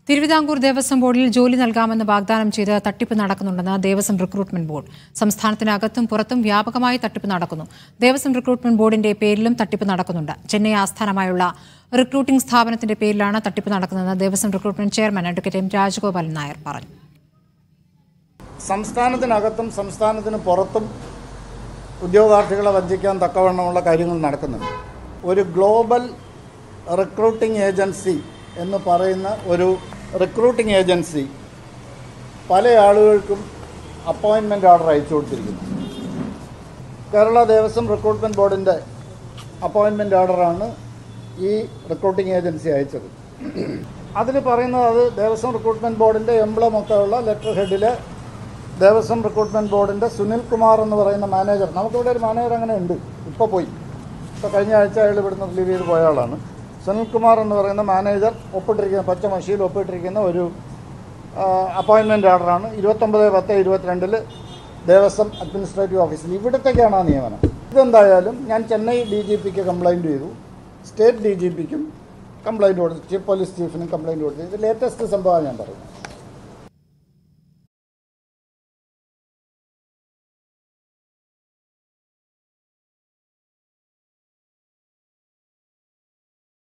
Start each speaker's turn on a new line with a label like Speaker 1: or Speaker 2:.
Speaker 1: തിരുവിതാംകൂർ ദേവസ്വം ബോർഡിൽ ജോലി നൽകാമെന്ന് വാഗ്ദാനം ചെയ്ത് തട്ടിപ്പ് നടക്കുന്നുണ്ടെന്ന് ദേവസ്വം റിക്രൂട്ട്മെന്റ് ബോർഡ് സംസ്ഥാനത്തിനകത്തും പുറത്തും വ്യാപകമായി തട്ടിപ്പ് നടക്കുന്നു ദേവസ്വം റിക്രൂട്ട്മെന്റ് ബോർഡിന്റെ പേരിലും തട്ടിപ്പ് നടക്കുന്നുണ്ട് ചെന്നൈ ആസ്ഥാനമായുള്ള റിക്രൂട്ടിംഗ് സ്ഥാപനത്തിന്റെ പേരിലാണ് തട്ടിപ്പ് നടക്കുന്നതെന്ന് Devaswom recruitment chairman advocate M Rajagopalan Nair പറഞ്ഞു
Speaker 2: സംസ്ഥാനത്തിനകത്തും സംസ്ഥാനത്തിന് പുറത്തും ഉദ്യോഗാർത്ഥികളെ വഞ്ചിക്കാൻ തക്കവണ്ണമുള്ള കാര്യങ്ങൾ നടക്കുന്നുണ്ട് ഒരു ഗ്ലോബൽ റിക്രൂട്ടിംഗ് ഏജൻസി എന്ന് പറയുന്ന ഒരു റിക്രൂട്ടിംഗ് ഏജൻസി പല ആളുകൾക്കും അപ്പോയിൻമെൻ്റ് ഓർഡർ അയച്ചു കൊടുത്തിരിക്കുന്നു കേരള ദേവസ്വം റിക്രൂട്ട്മെൻറ്റ് ബോർഡിൻ്റെ അപ്പോയിൻമെൻ്റ് ഓർഡറാണ് ഈ റിക്രൂട്ടിംഗ് ഏജൻസി അയച്ചത് അതിൽ പറയുന്നത് അത് ദേവസ്വം റിക്രൂട്ട്മെൻറ്റ് ബോർഡിൻ്റെ എംബ്ലം ഒക്കെ ഉള്ള ലെറ്റർ ഹെഡിൽ ദേവസ്വം റിക്രൂട്ട്മെൻറ്റ് ബോർഡിൻ്റെ സുനിൽ കുമാർ എന്ന് പറയുന്ന മാനേജർ നമുക്കിവിടെ ഒരു മാനേജർ അങ്ങനെ ഉണ്ട് ഇപ്പോൾ പോയി ഇപ്പോൾ കഴിഞ്ഞ ആഴ്ച അയാൾ ഇവിടുന്ന് റിലീവ് ചെയ്ത് പോയ ആളാണ് സുനിൽ കുമാർ എന്ന് പറയുന്ന മാനേജർ ഒപ്പിട്ടിരിക്കുന്ന പച്ച മഷിയിൽ ഒപ്പിട്ടിരിക്കുന്ന ഒരു അപ്പോയിൻമെൻ്റ് ഓർഡറാണ് ഇരുപത്തൊമ്പത് പത്ത് ഇരുപത്തിരണ്ടിൽ ദേവസ്വം അഡ്മിനിസ്ട്രേറ്റീവ് ഓഫീസിൽ ഇവിടത്തേക്കാണ് ആ നിയമനം ഇതെന്തായാലും ഞാൻ ചെന്നൈ ഡി ജി പിക്ക് കംപ്ലയിൻറ്റ് ചെയ്തു സ്റ്റേറ്റ് ഡി ജി പിക്കും കംപ്ലയിൻറ്റ് കൊടുത്തു ചീഫ് പോലീസ് ചീഫിനും കംപ്ലയിൻറ്റ് കൊടുത്തു ഇത് ലേറ്റസ്റ്റ് സംഭവമാണ് ഞാൻ പറയുന്നത്